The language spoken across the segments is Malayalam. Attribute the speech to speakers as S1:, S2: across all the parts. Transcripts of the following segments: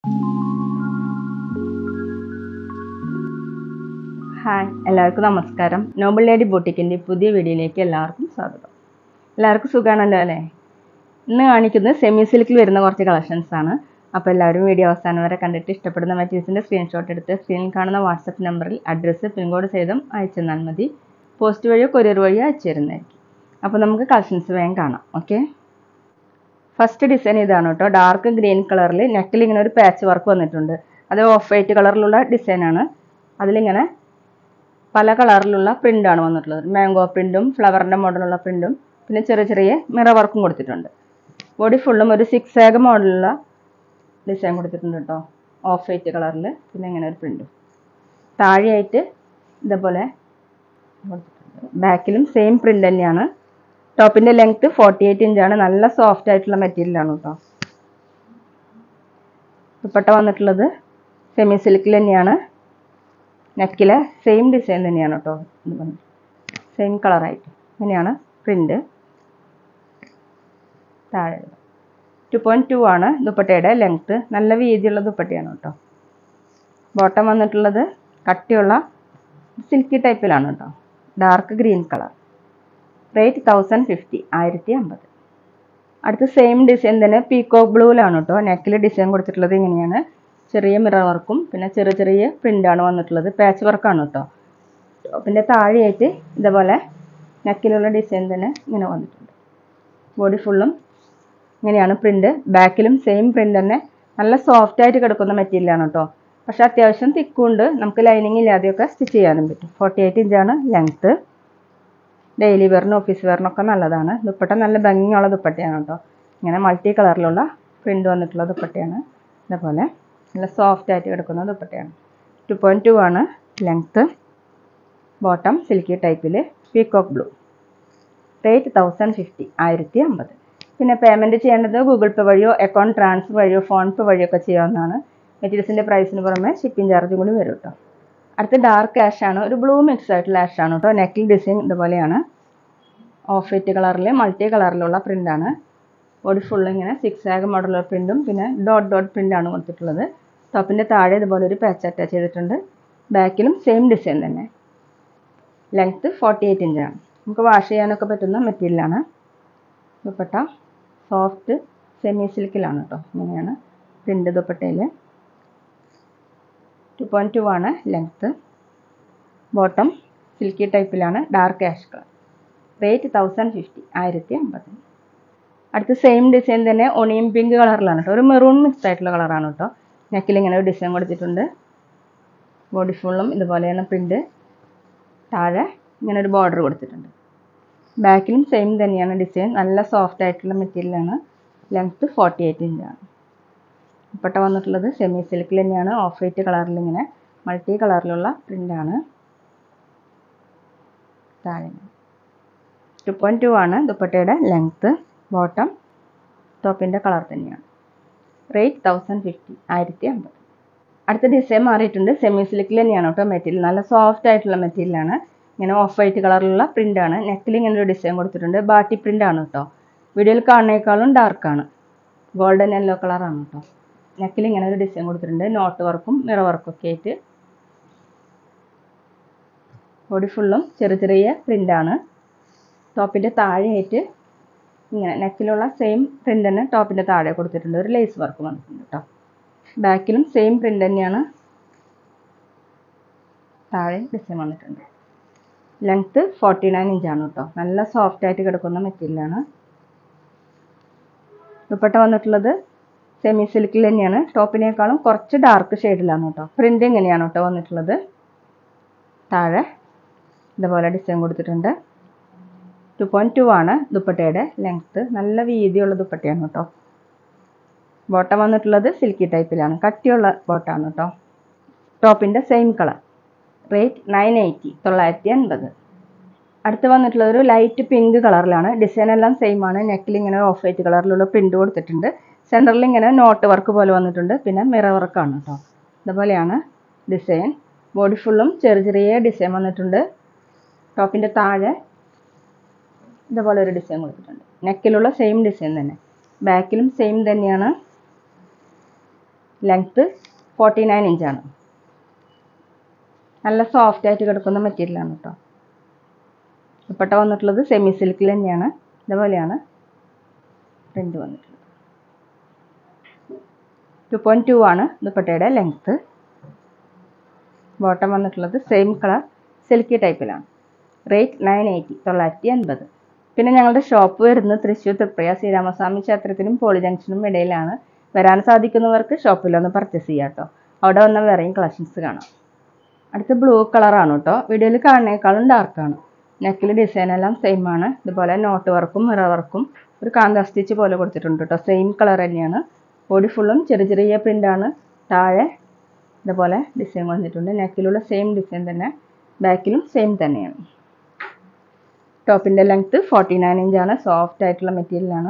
S1: ഹായ് എല്ലാവർക്കും നമസ്കാരം നോബിൾ ലേഡി ബൊട്ടിക്കിൻ്റെ പുതിയ വീഡിയോയിലേക്ക് എല്ലാവർക്കും സ്വാഗതം എല്ലാവർക്കും സുഖമാണല്ലോ അല്ലേ ഇന്ന് കാണിക്കുന്നത് സെമി സിൽക്കിൽ വരുന്ന കുറച്ച് കളക്ഷൻസ് ആണ് അപ്പോൾ എല്ലാവരും വീഡിയോ അവസാനം വരെ കണ്ടിട്ട് ഇഷ്ടപ്പെടുന്ന മെറ്റീരിയൽസിൻ്റെ സ്ക്രീൻഷോട്ട് എടുത്ത് സ്ക്രീനിൽ കാണുന്ന വാട്സപ്പ് നമ്പറിൽ അഡ്രസ്സ് പിൻകോഡ് സഹിതം അയച്ചു തന്നാൽ മതി പോസ്റ്റ് വഴിയോ കൊറിയർ വഴിയോ അയച്ചു തരുന്നതായിരിക്കും അപ്പോൾ നമുക്ക് കളക്ഷൻസ് വേഗം കാണാം ഓക്കെ ഫസ്റ്റ് ഡിസൈൻ ഇതാണ് കേട്ടോ ഡാർക്ക് ഗ്രീൻ കളറിൽ നെക്കിൽ ഇങ്ങനെ ഒരു പാച്ച് വർക്ക് വന്നിട്ടുണ്ട് അത് ഓഫ് വൈറ്റ് കളറിലുള്ള ഡിസൈനാണ് അതിലിങ്ങനെ പല കളറിലുള്ള പ്രിൻ്റാണ് വന്നിട്ടുള്ളത് മാംഗോ പ്രിൻറ്റും ഫ്ലവറിൻ്റെ മോഡലുള്ള പ്രിൻറ്റും പിന്നെ ചെറിയ ചെറിയ മിറ വർക്കും കൊടുത്തിട്ടുണ്ട് ബോഡി ഫുള്ളും ഒരു സിക്സ് ആഗ് മോഡലുള്ള ഡിസൈൻ കൊടുത്തിട്ടുണ്ട് കേട്ടോ ഓഫ് വൈറ്റ് കളറിൽ പിന്നെ ഇങ്ങനെ ഒരു പ്രിൻറ്റും താഴെയായിട്ട് ഇതേപോലെ കൊടുത്തിട്ടുണ്ട് ബാക്കിലും സെയിം പ്രിൻ്റ് തന്നെയാണ് ടോപ്പിൻ്റെ ലെങ്ത്ത് ഫോർട്ടി എയ്റ്റ് ഇഞ്ചാണ് നല്ല സോഫ്റ്റ് ആയിട്ടുള്ള മെറ്റീരിയലാണ് കേട്ടോ ദുപ്പട്ട വന്നിട്ടുള്ളത് സെമി സിൽക്കിൽ തന്നെയാണ് നെക്കിലെ സെയിം ഡിസൈൻ തന്നെയാണ് കേട്ടോ സെയിം കളറായിട്ട് ഇങ്ങനെയാണ് പ്രിൻ്റ് താഴെ ടു പോയിൻറ്റ് ടു ആണ് ദുപ്പട്ടയുടെ ലെങ്ത്ത് നല്ല വീതിയുള്ള ദുപ്പട്ടയാണ് കേട്ടോ ബോട്ടം വന്നിട്ടുള്ളത് കട്ടിയുള്ള സിൽക്കി ടൈപ്പിലാണ് കേട്ടോ dark green colour rate thousand fifty ആയിരത്തി അമ്പത് അടുത്ത സെയിം ഡിസൈൻ തന്നെ പീക്കോക്ക് ബ്ലൂവിലാണ് കേട്ടോ നെക്കിൽ ഡിസൈൻ കൊടുത്തിട്ടുള്ളത് ഇങ്ങനെയാണ് ചെറിയ മിറർ വർക്കും പിന്നെ ചെറിയ ചെറിയ പ്രിൻ്റാണ് വന്നിട്ടുള്ളത് പാച്ച് വർക്കാണ് കേട്ടോ പിന്നെ താഴെയായിട്ട് ഇതേപോലെ നെക്കിലുള്ള ഡിസൈൻ തന്നെ ഇങ്ങനെ വന്നിട്ടുണ്ട് ബോഡി ഫുള്ളും ഇങ്ങനെയാണ് പ്രിൻ്റ് ബാക്കിലും സെയിം പ്രിൻ്റ് തന്നെ നല്ല സോഫ്റ്റ് ആയിട്ട് കിടക്കുന്ന മെറ്റീരിയലാണ് കേട്ടോ പക്ഷെ അത്യാവശ്യം തിക്കുണ്ട് നമുക്ക് ലൈനിങ് ഇല്ലാതെയൊക്കെ സ്റ്റിച്ച് ചെയ്യാനും പറ്റും ഫോർട്ടി എയ്റ്റ് ഇഞ്ചാണ് ലെങ്ത്ത് ഡെയിലി വെയറിനും ഓഫീസ് വെയറിനൊക്കെ നല്ലതാണ് ദുപ്പട്ട നല്ല ഭംഗിയുള്ള ദുപ്പട്ടയാണ് കേട്ടോ ഇങ്ങനെ മൾട്ടി കളറിലുള്ള പ്രിൻ്റ് വന്നിട്ടുള്ള ദുപ്പട്ടയാണ് ഇതേപോലെ നല്ല സോഫ്റ്റ് ആയിട്ട് കിടക്കുന്ന ദുപ്പട്ടയാണ് ടു പോയിൻറ്റ് ടു ആണ് ലെങ്ത്ത് ബോട്ടം സിൽക്കി ടൈപ്പിൽ peacock blue rate thousand fifty ആയിരത്തി അമ്പത് പിന്നെ പേയ്മെൻറ്റ് ചെയ്യേണ്ടത് ഗൂഗിൾ പേ വഴിയോ അക്കൗണ്ട് ട്രാൻസ്ഫർ വഴിയോ ഫോൺ പേ വഴിയോ ഒക്കെ ചെയ്യാവുന്നതാണ് മെറ്റീരിയൽസിൻ്റെ പ്രൈസിന് പുറമെ ഷിപ്പിംഗ് ചാർജും കൂടി വരും കേട്ടോ അടുത്ത് ഡാർക്ക് ആഷ് ആണ് ഒരു ബ്ലൂ മിക്സ് ആയിട്ടുള്ള ആഷ് ആണ് കേട്ടോ നെക്കിൽ ഡിസൈൻ ഇതുപോലെയാണ് ഓഫ് വൈറ്റ് കളറിൽ മൾട്ടി കളറിലുള്ള പ്രിൻ്റാണ് ബോഡി ഫുള്ള് ഇങ്ങനെ സിക്സ് ആഗ് മോഡലുള്ള പ്രിൻറ്റും പിന്നെ ഡോട്ട് ഡോട്ട് പ്രിൻ്റാണ് കൊടുത്തിട്ടുള്ളത് ടോപ്പിൻ്റെ താഴെ ഇതുപോലെ ഒരു പാച്ച് അറ്റാച്ച് ചെയ്തിട്ടുണ്ട് ബാക്കിലും സെയിം ഡിസൈൻ തന്നെ ലെങ്ത്ത് ഫോർട്ടി എയ്റ്റ് ഇഞ്ചാണ് നമുക്ക് വാഷ് ചെയ്യാനൊക്കെ പറ്റുന്ന മെറ്റീരിയലാണ് ദുപ്പട്ട സോഫ്റ്റ് സെമി സിൽക്കിലാണ് കേട്ടോ ഇങ്ങനെയാണ് പ്രിൻ്റ് ദുപ്പട്ടയിൽ ടു പോയിൻറ്റ് ടു ആണ് ലെങ്ത്ത് ബോട്ടം സിൽക്കി ടൈപ്പിലാണ് dark ash colour rate thousand fifty ആയിരത്തി അമ്പത് അടുത്ത സെയിം ഡിസൈൻ തന്നെ ഒണിയൻ പിങ്ക് കളറിലാണ് കേട്ടോ ഒരു മെറൂൺ മിക്സ് ആയിട്ടുള്ള കളറാണ് കേട്ടോ നെക്കിൽ ഇങ്ങനെ ഒരു ഡിസൈൻ കൊടുത്തിട്ടുണ്ട് ബോഡി ഫുള്ളും ഇതുപോലെയാണ് പ്രിൻ്റ് താഴെ ഇങ്ങനെ ഒരു ബോർഡർ കൊടുത്തിട്ടുണ്ട് ബാക്കിലും സെയിം തന്നെയാണ് ഡിസൈൻ നല്ല സോഫ്റ്റ് ആയിട്ടുള്ള മെറ്റീരിയലാണ് ലെങ്ത്ത് ഫോർട്ടി എയ്റ്റ് ഇഞ്ചാണ് ദുപ്പട്ട വന്നിട്ടുള്ളത് സെമി സിൽക്കിൽ തന്നെയാണ് ഓഫ് വൈറ്റ് കളറിൽ ഇങ്ങനെ മൾട്ടി കളറിലുള്ള പ്രിൻ്റാണ് താഴെ ടു പോയിൻറ്റ് ടു ആണ് ദുപ്പട്ടയുടെ ലെങ്ത്ത് ബോട്ടം ടോപ്പിൻ്റെ കളർ തന്നെയാണ് റേറ്റ് തൗസൻഡ് ഫിഫ്റ്റി ആയിരത്തി അമ്പത് അടുത്ത ഡിസൈൻ മാറിയിട്ടുണ്ട് സെമി സിൽക്കിൽ തന്നെയാണ് കേട്ടോ മെറ്റീരിയൽ നല്ല സോഫ്റ്റ് ആയിട്ടുള്ള മെറ്റീരിയലാണ് ഇങ്ങനെ ഓഫ് വൈറ്റ് കളറിലുള്ള പ്രിൻ്റാണ് നെക്കിൽ ഇങ്ങനെ ഒരു ഡിസൈൻ കൊടുത്തിട്ടുണ്ട് ബാട്ടി പ്രിൻ്റാണ് കേട്ടോ വീഡിയോയിൽ കാണുന്നേക്കാളും ഡാർക്കാണ് ഗോൾഡൻ യെല്ലോ കളറാണ് കേട്ടോ നെക്കിൽ ഇങ്ങനെ ഒരു ഡിസൈൻ കൊടുത്തിട്ടുണ്ട് നോട്ട് വർക്കും മിറ വർക്കും ഒക്കെ ആയിട്ട് ബോഡി ഫുള്ളും ചെറിയ ചെറിയ പ്രിൻ്റാണ് ടോപ്പിൻ്റെ താഴെയായിട്ട് ഇങ്ങനെ നെക്കിലുള്ള സെയിം പ്രിൻ്റ് തന്നെ ടോപ്പിൻ്റെ താഴെ കൊടുത്തിട്ടുണ്ട് ഒരു ലേസ് വർക്ക് വന്നിട്ടുണ്ട് കേട്ടോ ബാക്കിലും സെയിം പ്രിൻ്റ് തന്നെയാണ് താഴെ ഡിസൈൻ വന്നിട്ടുണ്ട് ലെങ്ത്ത് ഫോർട്ടി നയൻ ഇഞ്ചാണ് കേട്ടോ നല്ല സോഫ്റ്റ് ആയിട്ട് കിടക്കുന്ന മെറ്റീരിയലാണ് ദുപ്പട്ട വന്നിട്ടുള്ളത് സെമി സിൽക്കിൽ തന്നെയാണ് ടോപ്പിനേക്കാളും കുറച്ച് ഡാർക്ക് ഷെയ്ഡിലാണ് കേട്ടോ പ്രിൻ്റ് ഇങ്ങനെയാണ് കേട്ടോ വന്നിട്ടുള്ളത് താഴെ ഇതുപോലെ ഡിസൈൻ കൊടുത്തിട്ടുണ്ട് ടു പോയിൻറ്റ് ടു ആണ് ദുപ്പട്ടയുടെ ലെങ്ത്ത് നല്ല വീതിയുള്ള ദുപ്പട്ടയാണ് കേട്ടോ ബോട്ടം വന്നിട്ടുള്ളത് സിൽക്കി ടൈപ്പിലാണ് കട്ടിയുള്ള ബോട്ടാണ് കേട്ടോ ടോപ്പിൻ്റെ same colour rate nine eighty തൊള്ളായിരത്തി അൻപത് അടുത്ത് വന്നിട്ടുള്ളത് ഒരു ലൈറ്റ് പിങ്ക് കളറിലാണ് ഡിസൈൻ എല്ലാം സെയിം ആണ് നെക്കിൽ ഇങ്ങനെ ഓഫ് വൈറ്റ് കളറിലുള്ള പ്രിൻ്റ് കൊടുത്തിട്ടുണ്ട് സെൻറ്ററിൽ ഇങ്ങനെ നോട്ട് വർക്ക് പോലെ വന്നിട്ടുണ്ട് പിന്നെ മിറർ വർക്കാണ് കേട്ടോ ഇതുപോലെയാണ് ഡിസൈൻ ബോഡി ഫുള്ളും ചെറിയ ചെറിയ ഡിസൈൻ വന്നിട്ടുണ്ട് ടോപ്പിൻ്റെ താഴെ ഇതുപോലെ ഒരു ഡിസൈൻ കൊടുത്തിട്ടുണ്ട് നെക്കിലുള്ള സെയിം ഡിസൈൻ തന്നെ ബാക്കിലും സെയിം തന്നെയാണ് ലെങ്ത്ത് ഫോർട്ടി നയൻ ഇഞ്ചാണ് നല്ല സോഫ്റ്റ് ആയിട്ട് കിടക്കുന്ന മെറ്റീരിയലാണ് കേട്ടോ ദുപ്പട്ട വന്നിട്ടുള്ളത് സെമി സിൽക്കിൽ തന്നെയാണ് ഇതുപോലെയാണ് പ്രിൻ്റ് വന്നിട്ടുള്ളത് ടു പോയിൻറ്റ് ടു ആണ് ദുപ്പട്ടയുടെ ലെങ്ത്ത് ബോട്ടം വന്നിട്ടുള്ളത് സെയിം കളർ സിൽക്കി ടൈപ്പിലാണ് റേറ്റ് നയൻ എയ്റ്റി തൊള്ളായിരത്തി അൻപത് പിന്നെ ഞങ്ങളുടെ ഷോപ്പ് വരുന്നത് തൃശ്ശൂർ തൃപ്രിയ ശ്രീരാമസ്വാമി ക്ഷേത്രത്തിനും പോളി ജംഗ്ഷനും ഇടയിലാണ് വരാൻ സാധിക്കുന്നവർക്ക് ഷോപ്പിലൊന്ന് പർച്ചേസ് ചെയ്യാം കേട്ടോ അവിടെ വന്ന വേറെയും കളക്ഷൻസ് കാണാം അടുത്ത ബ്ലൂ കളറാണ് കേട്ടോ വീഡിയോയിൽ കാണുന്നേക്കാളും ഡാർക്കാണ് നെക്കിൽ ഡിസൈൻ എല്ലാം സെയിം ആണ് ഇതുപോലെ നോട്ട് വർക്കും മിറർ വർക്കും ഒരു കാന്ത സ്റ്റിച്ച് പോലെ കൊടുത്തിട്ടുണ്ട് കേട്ടോ സെയിം കളർ തന്നെയാണ് ബോഡി ഫുള്ളും ചെറിയ ചെറിയ പ്രിൻ്റാണ് താഴെ ഇതുപോലെ ഡിസൈൻ വന്നിട്ടുണ്ട് നെക്കിലുള്ള സെയിം ഡിസൈൻ തന്നെ ബാക്കിലും സെയിം തന്നെയാണ് ടോപ്പിൻ്റെ ലെങ്ത്ത് ഫോർട്ടി നയൻ ഇഞ്ചാണ് സോഫ്റ്റ് ആയിട്ടുള്ള മെറ്റീരിയലാണ്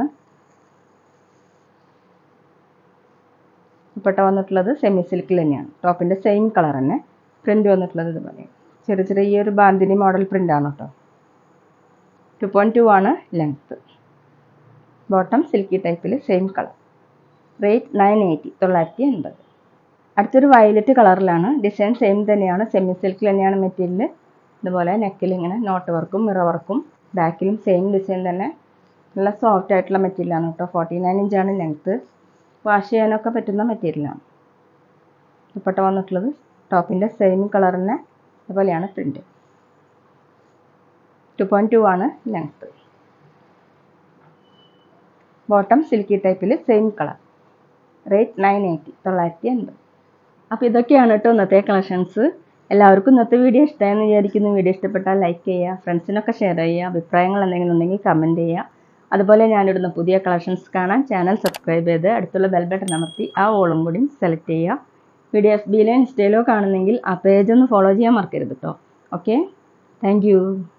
S1: ദുപ്പട്ട വന്നിട്ടുള്ളത് സെമി സിൽക്കിൽ തന്നെയാണ് ടോപ്പിൻ്റെ സെയിം കളർ തന്നെ പ്രിൻ്റ് വന്നിട്ടുള്ളത് ഇതുപോലെ ചെറിയ ചെറിയ ഒരു ബാന്തിനി മോഡൽ പ്രിൻ്റാണ് കേട്ടോ ടു പോയിൻറ്റ് ടു ആണ് ലെങ്ത്ത് ബോട്ടം സിൽക്കി ടൈപ്പിൽ same colour rate nine eighty തൊള്ളായിരത്തി എൺപത് അടുത്തൊരു വയലറ്റ് കളറിലാണ് ഡിസൈൻ സെയിം തന്നെയാണ് സെമി സിൽക്കിൽ തന്നെയാണ് മെറ്റീരിയൽ ഇതുപോലെ നെക്കിൽ ഇങ്ങനെ നോട്ട് വർക്കും മിറ വർക്കും ബാക്കിലും സെയിം ഡിസൈൻ തന്നെ നല്ല സോഫ്റ്റ് ആയിട്ടുള്ള മെറ്റീരിയലാണ് കേട്ടോ ഫോർട്ടി നയൻ ഇഞ്ചാണ് ലെങ്ത്ത് വാഷ് ചെയ്യാനൊക്കെ പറ്റുന്ന മെറ്റീരിയലാണ് ദുപ്പട്ട വന്നിട്ടുള്ളത് ടോപ്പിൻ്റെ സെയിം കളർ തന്നെ അതുപോലെയാണ് പ്രിൻ്റ് ടു പോയിൻറ്റ് ടു ആണ് ലെങ്ത്ത് ബോട്ടം സിൽക്കി ടൈപ്പിൽ same colour rate nine eighty തൊള്ളായിരത്തി അൻപത് അപ്പോൾ ഇതൊക്കെയാണ് കേട്ടോ ഇന്നത്തെ കളക്ഷൻസ് എല്ലാവർക്കും ഇന്നത്തെ വീഡിയോ ഇഷ്ടമായെന്ന് വിചാരിക്കുന്നു വീഡിയോ ഇഷ്ടപ്പെട്ടാൽ ലൈക്ക് ചെയ്യുക ഫ്രണ്ട്സിനൊക്കെ ഷെയർ ചെയ്യുക അഭിപ്രായങ്ങൾ എന്തെങ്കിലും ഉണ്ടെങ്കിൽ കമൻറ്റ് ചെയ്യുക അതുപോലെ ഞാനിടുന്ന പുതിയ കളക്ഷൻസ് കാണാൻ ചാനൽ സബ്സ്ക്രൈബ് ചെയ്ത് അടുത്തുള്ള ബെൽ ബട്ടൺ അമർത്തി ആ ഓളും കൂടി സെലക്ട് ചെയ്യുക വീഡിയോ എഫ് ബിയിലോ ഇൻസ്റ്റയിലോ കാണുന്നെങ്കിൽ ആ പേജ് ഒന്ന് ഫോളോ ചെയ്യാൻ മറക്കരുത് കേട്ടോ ഓക്കെ താങ്ക്